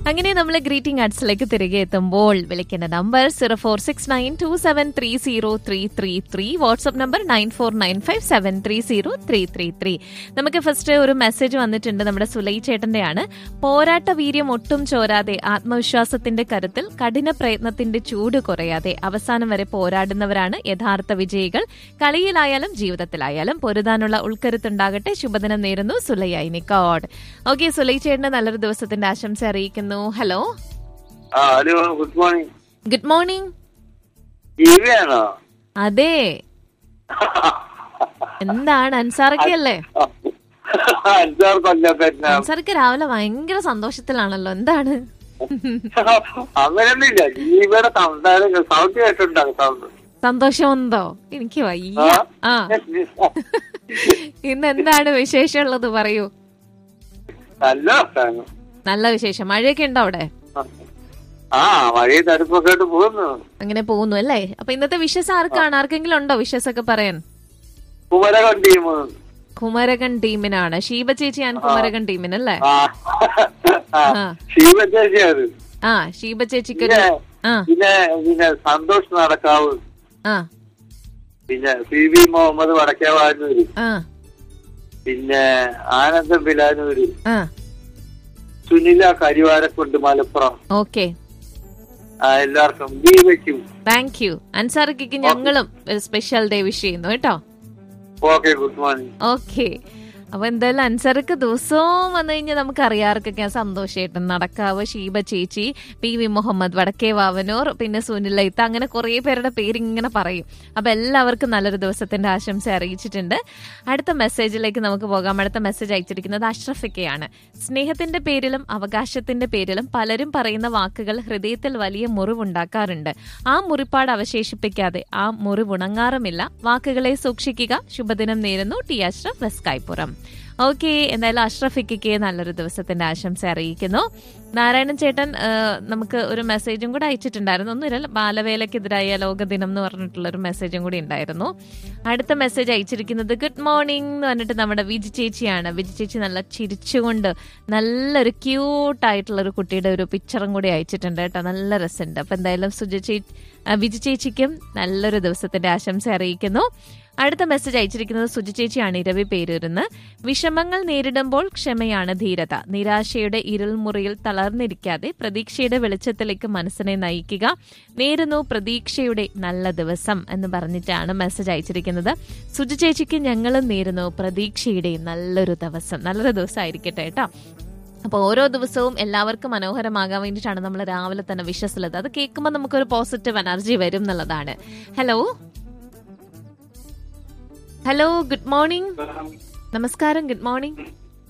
അങ്ങനെ നമ്മൾ ഗ്രീറ്റിംഗ് ആർട്സിലേക്ക് തിരികെ എത്തുമ്പോൾ വിളിക്കേണ്ട number zero four six nine two seven three zero three three three WhatsApp number nine four nine five seven three zero three three three നമുക്ക് first ഒരു message വന്നിട്ടുണ്ട് നമ്മുടെ സുലൈ ചേട്ടന്റെയാണ് പോരാട്ട വീര്യം ഒട്ടും ചോരാതെ ആത്മവിശ്വാസത്തിന്റെ കരുത്തിൽ കഠിന പ്രയത്നത്തിന്റെ ചൂട് കുറയാതെ അവസാനം വരെ പോരാടുന്നവരാണ് യഥാർത്ഥ വിജയികൾ കളിയിലായാലും ജീവിതത്തിലായാലും പൊരുതാനുള്ള ഉൾക്കരുത്തുണ്ടാകട്ടെ ശുഭദിനം നേരുന്നു സുലൈ ഐനിക്കോഡ് ഓക്കെ സുലൈ ചേട്ടന് നല്ലൊരു ദിവസത്തിന്റെ ആശംസ അറിയിക്കുന്നു ഹലോ ആ hello good morning good morning ജീവിയാണോ അതെ എന്താണ് അൻസാറൊക്കെ അല്ലേ അഞ്ചാറ് കൊല്ലം അൻസാർക്ക് രാവിലെ ഭയങ്കര സന്തോഷത്തിലാണല്ലോ എന്താണ് അങ്ങനെയൊന്നുമില്ല ജീവിയുടെ സംസാരം സൗണ്ട് കേട്ടിട്ടുണ്ടാകും സൗണ്ട് സന്തോഷമുണ്ടോ എനിക്ക് വയ്യ ആ ഇന്ന് എന്താണ് വിശേഷമുള്ളത് പറയൂ നല്ല വർത്താനം നല്ല വിശേഷം മഴയൊക്കെ ഉണ്ടോ അവിടെ ആ മഴയും തടുപ്പൊക്കെ ആയിട്ട് പോകുന്നു അങ്ങനെ പോകുന്നു അല്ലേ അപ്പൊ ഇന്നത്തെ വിഷസ് ആർക്കാണ് ആർക്കെങ്കിലും ഉണ്ടോ വിഷസ് ഒക്കെ പറയാൻ കുമരകം ടീം കുമരകൻ ടീമിനാണ് ഷീബ ചേച്ചി ഞാൻ കുമരകൻ ടീമിനല്ലേ ആ ആ. ശിവചേച്ചിയത് ആ ഷീബ ചേച്ചിക്കൊരു പിന്നെ ആ പിന്നെ പിന്നെ സന്തോഷ് നടക്കാവ് ആ പിന്നെ പി വി മുഹമ്മദ് വടക്കേവാനൂര് ആ പിന്നെ ആനന്ദം ബിലാനൂര് ആ സുനില കരിവാരക്കുണ്ട് മലപ്പുറം ഓക്കെ ആ, എല്ലാവർക്കും ദീപയ്ക്കും താങ്ക് യു അൻസാറിക്ക് ഞങ്ങളും ഒരു സ്പെഷ്യൽ ഡേ വിഷ് ചെയ്യുന്നു കേട്ടോ ഓക്കെ ഗുഡ് മോർണിംഗ് ഓക്കെ അപ്പൊ എന്തായാലും അൻസർക്ക് ദിവസവും വന്നു കഴിഞ്ഞാൽ നമുക്ക് അറിയാർക്കൊക്കെ സന്തോഷമായിട്ട് നടക്കാവ് ഷീബ ചേച്ചി പി വി മുഹമ്മദ് വടക്കേ വാവനൂർ പിന്നെ സുനിലൈത്ത അങ്ങനെ കുറെ പേരുടെ പേര് ഇങ്ങനെ പറയും അപ്പൊ എല്ലാവർക്കും നല്ലൊരു ദിവസത്തിന്റെ ആശംസ അറിയിച്ചിട്ടുണ്ട് അടുത്ത മെസ്സേജിലേക്ക് നമുക്ക് പോകാം അടുത്ത മെസ്സേജ് അയച്ചിരിക്കുന്നത് അഷ്റഫിക്കയാണ് സ്നേഹത്തിന്റെ പേരിലും അവകാശത്തിന്റെ പേരിലും പലരും പറയുന്ന വാക്കുകൾ ഹൃദയത്തിൽ വലിയ മുറിവുണ്ടാക്കാറുണ്ട് ആ മുറിപ്പാട് അവശേഷിപ്പിക്കാതെ ആ മുറിവുണങ്ങാറുമില്ല വാക്കുകളെ സൂക്ഷിക്കുക ശുഭദിനം നേരുന്നു ടി അഷ്റഫ് വെസ്കായ്പുറം ഓക്കെ എന്തായാലും അഷ്റഫിക്ക് നല്ലൊരു ദിവസത്തിന്റെ ആശംസ അറിയിക്കുന്നു നാരായണൻ ചേട്ടൻ ആ, നമുക്ക് ഒരു മെസ്സേജും കൂടെ അയച്ചിട്ടുണ്ടായിരുന്നു ഒന്നുമില്ല ബാലവേലക്കെതിരായ ലോകദിനം എന്ന് പറഞ്ഞിട്ടുള്ള ഒരു മെസ്സേജും കൂടി ഉണ്ടായിരുന്നു അടുത്ത മെസ്സേജ് അയച്ചിരിക്കുന്നത് ഗുഡ് മോർണിംഗ് എന്ന് പറഞ്ഞിട്ട് നമ്മുടെ വിജി ചേച്ചിയാണ് വിജി ചേച്ചി നല്ല ചിരിച്ചുകൊണ്ട് നല്ലൊരു ക്യൂട്ടായിട്ടുള്ള ഒരു കുട്ടിയുടെ ഒരു പിക്ചറും കൂടി അയച്ചിട്ടുണ്ട് കേട്ടോ നല്ല രസമുണ്ട് അപ്പൊ എന്തായാലും സുജ ചേച്ചി ആ, വിജി ചേച്ചിക്കും നല്ലൊരു ദിവസത്തിന്റെ ആശംസ അറിയിക്കുന്നു അടുത്ത മെസ്സേജ് അയച്ചിരിക്കുന്നത് സുജി ചേച്ചിയാണ് ഇരവി പേരൂരുന്ന് വിഷമങ്ങൾ നേരിടുമ്പോൾ ക്ഷമയാണ് ധീരത നിരാശയുടെ ഇരുൾമുറിയിൽ തളർന്നിരിക്കാതെ പ്രതീക്ഷയുടെ വെളിച്ചത്തിലേക്ക് മനസ്സിനെ നയിക്കുക നേരുന്നു പ്രതീക്ഷയുടെ നല്ല ദിവസം എന്ന് പറഞ്ഞിട്ടാണ് മെസ്സേജ് അയച്ചിരിക്കുന്നത് സുജി ചേച്ചിക്ക് ഞങ്ങളും നേരുന്നു പ്രതീക്ഷയുടെ നല്ലൊരു ദിവസം നല്ലൊരു ദിവസം ആയിരിക്കട്ടെ കേട്ടോ അപ്പോൾ ഓരോ ദിവസവും എല്ലാവർക്കും മനോഹരമാകാൻ വേണ്ടിയിട്ടാണ് നമ്മൾ രാവിലെ തന്നെ വിശ്വസിച്ചത് അത് കേൾക്കുമ്പോൾ നമുക്കൊരു പോസിറ്റീവ് എനർജി വരും എന്നുള്ളതാണ് ഹലോ ഹലോ ഗുഡ് മോർണിംഗ് നമസ്കാരം ഗുഡ് മോർണിംഗ്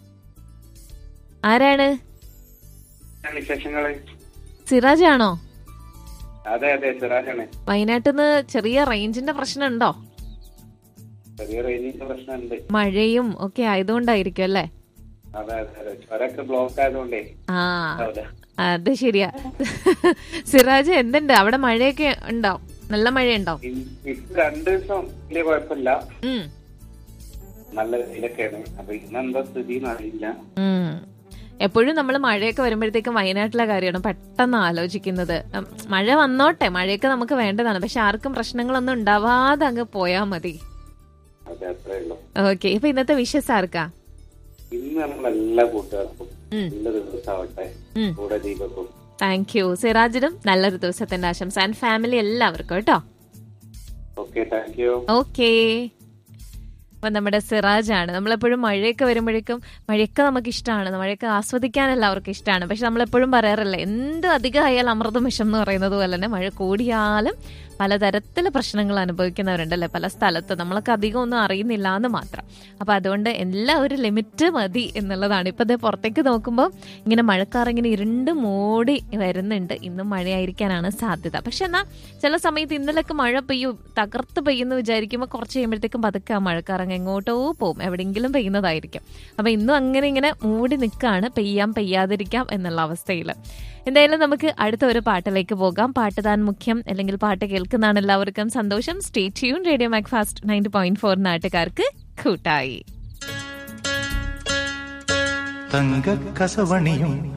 ആരാണ് വിശേഷങ്ങള് സിറാജ് ആണോ അതെ അതെ സിറാജാണ് വയനാട്ടിൽ നിന്ന് ചെറിയ റേഞ്ചിന്റെ പ്രശ്നമുണ്ടോ ചെറിയ റേഞ്ചിന്റെ പ്രശ്നമുണ്ട് മഴയും ഒക്കെ ആയതുകൊണ്ടായിരിക്കും അല്ലേ അതെ അതെ അതെ ചുരൊക്കെ ബ്ലോക്ക് ആയതുകൊണ്ടേ ആ അത് ശരിയാ സിറാജ് എന്തുണ്ട് അവിടെ മഴയൊക്കെ ഉണ്ടോ നല്ല മഴയുണ്ടോ ഇപ്പൊ രണ്ടു ദിവസം വലിയ കുഴപ്പമില്ല ഉം നല്ല വെയിലൊക്കെയാണ് അപ്പൊ ഇന്നെന്താ സ്ഥിതി അറിയില്ല ഉം. എപ്പോഴും നമ്മൾ മഴയൊക്കെ വരുമ്പോഴത്തേക്കും വയനാട്ടിലെ കാര്യമാണ് പെട്ടെന്ന് ആലോചിക്കുന്നത് ഉം, മഴ വന്നോട്ടെ മഴയൊക്കെ നമുക്ക് വേണ്ടതാണ് പക്ഷെ ആർക്കും പ്രശ്നങ്ങളൊന്നും ഉണ്ടാവാതെ അങ്ങ് പോയാ മതി അതെ അത്രേ ഉള്ളൂ ഓക്കെ ഇപ്പൊ ഇന്നത്തെ വിഷസ് ആർക്കാ ഇന്ന് നമ്മൾ എല്ലാ കൂട്ടുകാർക്കും ഉം. നല്ല ദിവസമാവട്ടെ ഉം. കൂടെ ദീപക്കും താങ്ക് യു സിറാജിനും നല്ലൊരു ദിവസത്തിന്റെ ആശംസ ആൻഡ് ഫാമിലി എല്ലാവർക്കും കേട്ടോ ഓക്കെ താങ്ക് യു ഓക്കേ അപ്പൊ നമ്മുടെ സിറാജ് ആണ് നമ്മളെപ്പോഴും മഴയൊക്കെ വരുമ്പോഴേക്കും മഴയൊക്കെ നമുക്ക് ഇഷ്ടമാണ് മഴയൊക്കെ ആസ്വദിക്കാൻ എല്ലാവർക്കും ഇഷ്ടമാണ് പക്ഷെ നമ്മളെപ്പോഴും പറയാറില്ല എന്ത് അധികമായാലും അമൃതം വിഷം എന്ന് പറയുന്നത് പോലെ തന്നെ മഴ കൂടിയാലും പലതരത്തിലെ പ്രശ്നങ്ങൾ അനുഭവിക്കുന്നവരുണ്ടല്ലേ പല സ്ഥലത്ത് നമ്മളൊക്കെ അധികം ഒന്നും അറിയുന്നില്ല എന്ന് മാത്രം അപ്പൊ അതുകൊണ്ട് എല്ലാം ഒരു ലിമിറ്റ് മതി എന്നുള്ളതാണ് ഇപ്പൊ ദേ പുറത്തേക്ക് നോക്കുമ്പോൾ ഇങ്ങനെ മഴക്കാർ ഇങ്ങനെ ഇരുണ്ട് മൂടി വരുന്നുണ്ട് ഇന്നും മഴയായിരിക്കാനാണ് സാധ്യത പക്ഷെ എന്നാ ചില സമയത്ത് ഇന്നലൊക്കെ മഴ പെയ്യും തകർത്ത് പെയ്യുന്നു വിചാരിക്കുമ്പോൾ കുറച്ച് കഴിയുമ്പോഴത്തേക്കും പതുക്കെ ആ മഴക്കാർ അങ്ങ് എങ്ങോട്ടോ പോവും എവിടെയെങ്കിലും പെയ്യുന്നതായിരിക്കും അപ്പൊ ഇന്നും അങ്ങനെ ഇങ്ങനെ മൂടി നിൽക്കാണ് പെയ്യാം പെയ്യാതിരിക്കാം എന്നുള്ള അവസ്ഥയിൽ എന്തായാലും നമുക്ക് അടുത്ത ഒരു പാട്ടിലേക്ക് പോകാം പാട്ട് താൻ മുഖ്യം അല്ലെങ്കിൽ പാട്ട് കേൾക്കുന്നതാണ് എല്ലാവർക്കും സന്തോഷം stay tune radio Mac fast ninety point four നാട്ടുകാർക്ക് കൂട്ടായി തങ്ക കസവണിയും